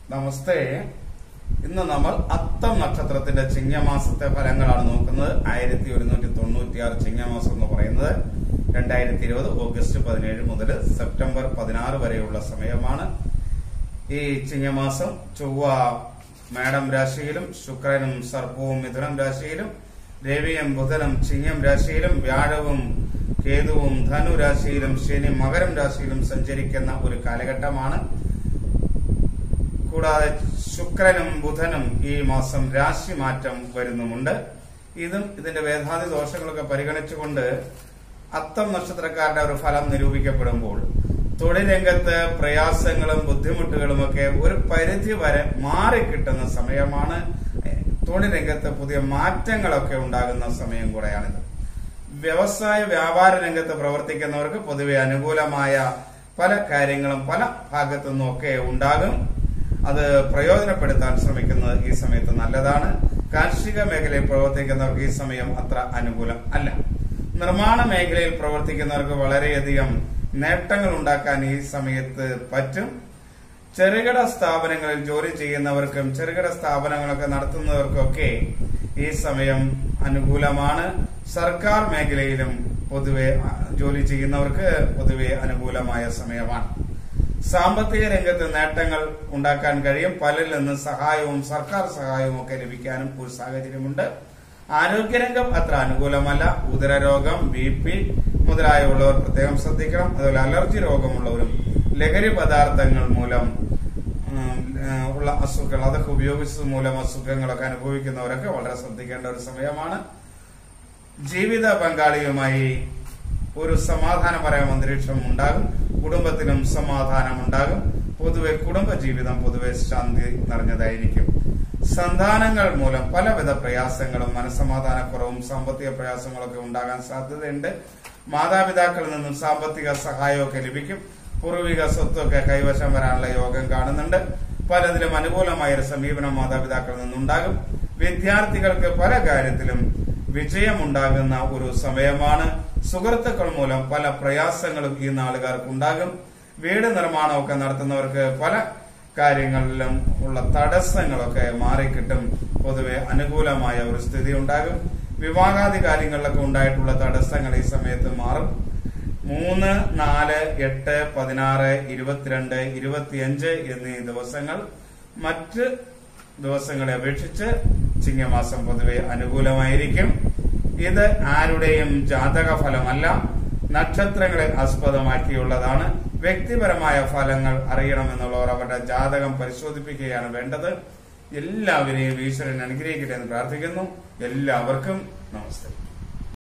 നമസ്തേ ഇന്ന് നമ്മൾ അത്തം നക്ഷത്രത്തിന്റെ ചിങ്ങമാസത്തെ ഫലങ്ങളാണ് നോക്കുന്നത് ആയിരത്തി ഒരുന്നൂറ്റി തൊണ്ണൂറ്റിയാറ് ചിങ്ങമാസം എന്ന് പറയുന്നത് രണ്ടായിരത്തി ഇരുപത് ഓഗസ്റ്റ് പതിനേഴ് മുതൽ സെപ്റ്റംബർ പതിനാറ് വരെയുള്ള സമയമാണ് ഈ ചിങ്ങമാസം ചൊവ്വ മേടം രാശിയിലും ശുക്രനും സർപ്പവും മിഥുനം രാശിയിലും രവിയും ബുധനും ചിങ്ങം രാശിയിലും വ്യാഴവും കേതുവും ധനു രാശിയിലും ശനി മകരം രാശിയിലും സഞ്ചരിക്കുന്ന ഒരു കാലഘട്ടമാണ് കൂടാതെ ശുക്രനും ബുധനും ഈ മാസം രാശി മാറ്റം വരുന്നുമുണ്ട് ഇതും ഇതിന്റെ വേദാതി ദോഷങ്ങളൊക്കെ പരിഗണിച്ചുകൊണ്ട് അത്തം നക്ഷത്രക്കാരുടെ ഒരു ഫലം നിരൂപിക്കപ്പെടുമ്പോൾ തൊഴിൽ രംഗത്ത് പ്രയാസങ്ങളും ബുദ്ധിമുട്ടുകളും ഒക്കെ ഒരു പരിധി വരെ മാറിക്കിട്ടുന്ന സമയമാണ് തൊഴിൽ രംഗത്ത് പുതിയ മാറ്റങ്ങളൊക്കെ ഉണ്ടാകുന്ന സമയം കൂടെയാണിത് വ്യവസായ വ്യാപാര രംഗത്ത് പ്രവർത്തിക്കുന്നവർക്ക് പൊതുവെ അനുകൂലമായ പല കാര്യങ്ങളും പല ഭാഗത്തു നിന്നും ഒക്കെ ഉണ്ടാകും അത് പ്രയോജനപ്പെടുത്താൻ ശ്രമിക്കുന്നത് ഈ സമയത്ത് നല്ലതാണ് കാർഷിക മേഖലയിൽ പ്രവർത്തിക്കുന്നവർക്ക് ഈ സമയം അത്ര അനുകൂലം അല്ല നിർമ്മാണ മേഖലയിൽ പ്രവർത്തിക്കുന്നവർക്ക് വളരെയധികം നേട്ടങ്ങൾ ഉണ്ടാക്കാൻ ഈ സമയത്ത് പറ്റും ചെറുകിട സ്ഥാപനങ്ങളിൽ ജോലി ചെയ്യുന്നവർക്കും ചെറുകിട സ്ഥാപനങ്ങളൊക്കെ നടത്തുന്നവർക്കൊക്കെ ഈ സമയം അനുകൂലമാണ് സർക്കാർ മേഖലയിലും പൊതുവെ ജോലി ചെയ്യുന്നവർക്ക് പൊതുവെ അനുകൂലമായ സമയമാണ് സാമ്പത്തിക രംഗത്ത് നേട്ടങ്ങൾ ഉണ്ടാക്കാൻ കഴിയും പലരിൽ നിന്ന് സഹായവും സർക്കാർ സഹായവും ഒക്കെ ലഭിക്കാനും ഒരു സാഹചര്യമുണ്ട് ആരോഗ്യരംഗം അത്ര അനുകൂലമല്ല ഉദരരോഗം ബി പി മുതലായുള്ളവർ പ്രത്യേകം ശ്രദ്ധിക്കണം അതുപോലെ അലർജി രോഗമുള്ളവരും ലഹരി പദാർത്ഥങ്ങൾ മൂലം ഉള്ള അസുഖങ്ങൾ അതൊക്കെ ഉപയോഗിച്ചത് മൂലം അസുഖങ്ങളൊക്കെ അനുഭവിക്കുന്നവരൊക്കെ വളരെ ശ്രദ്ധിക്കേണ്ട ഒരു സമയമാണ് ജീവിത പങ്കാളിയുമായി ഒരു സമാധാനപരമായ അന്തരീക്ഷം ഉണ്ടാകും കുടുംബത്തിനും സമാധാനം ഉണ്ടാകും പൊതുവെ കുടുംബ ജീവിതം പൊതുവെ ശാന്തി നിറഞ്ഞതായിരിക്കും സന്താനങ്ങൾ മൂലം പലവിധ പ്രയാസങ്ങളും മനസ്സമാധാനക്കുറവും സാമ്പത്തിക പ്രയാസങ്ങളൊക്കെ ഉണ്ടാകാൻ സാധ്യതയുണ്ട് മാതാപിതാക്കളിൽ നിന്നും സാമ്പത്തിക സഹായമൊക്കെ ലഭിക്കും പൂർവിക സ്വത്തൊക്കെ കൈവശം വരാനുള്ള യോഗം കാണുന്നുണ്ട് പലതിലും അനുകൂലമായ ഒരു സമീപനം മാതാപിതാക്കളിൽ നിന്നുണ്ടാകും വിദ്യാർത്ഥികൾക്ക് പല കാര്യത്തിലും വിജയമുണ്ടാകുന്ന ഒരു സമയമാണ് സുഹൃത്തുക്കൾ മൂലം പല പ്രയാസങ്ങളും ഈ നാളുകാർക്ക് ഉണ്ടാകും വീട് നിർമ്മാണമൊക്കെ നടത്തുന്നവർക്ക് പല കാര്യങ്ങളിലും ഉള്ള തടസ്സങ്ങളൊക്കെ മാറിക്കിട്ടും പൊതുവെ അനുകൂലമായ ഒരു സ്ഥിതി ഉണ്ടാകും വിവാഹാദി കാര്യങ്ങളിലൊക്കെ ഉണ്ടായിട്ടുള്ള തടസ്സങ്ങൾ ഈ സമയത്ത് മാറും മൂന്ന് നാല് എട്ട് പതിനാറ് ഇരുപത്തിരണ്ട് ഇരുപത്തിയഞ്ച് എന്നീ ദിവസങ്ങൾ മറ്റ് ദിവസങ്ങളെ അപേക്ഷിച്ച് ചിങ്ങമാസം പൊതുവെ അനുകൂലമായിരിക്കും ഇത് ആരുടെയും ജാതക ഫലമല്ല നക്ഷത്രങ്ങളെ ആസ്പദമാക്കിയുള്ളതാണ് വ്യക്തിപരമായ ഫലങ്ങൾ അറിയണമെന്നുള്ളവർ അവരുടെ ജാതകം പരിശോധിപ്പിക്കുകയാണ് വേണ്ടത് എല്ലാവരെയും ഈശ്വരൻ അനുഗ്രഹിക്കട്ടെ എന്ന് പ്രാർത്ഥിക്കുന്നു എല്ലാവർക്കും നമസ്തേ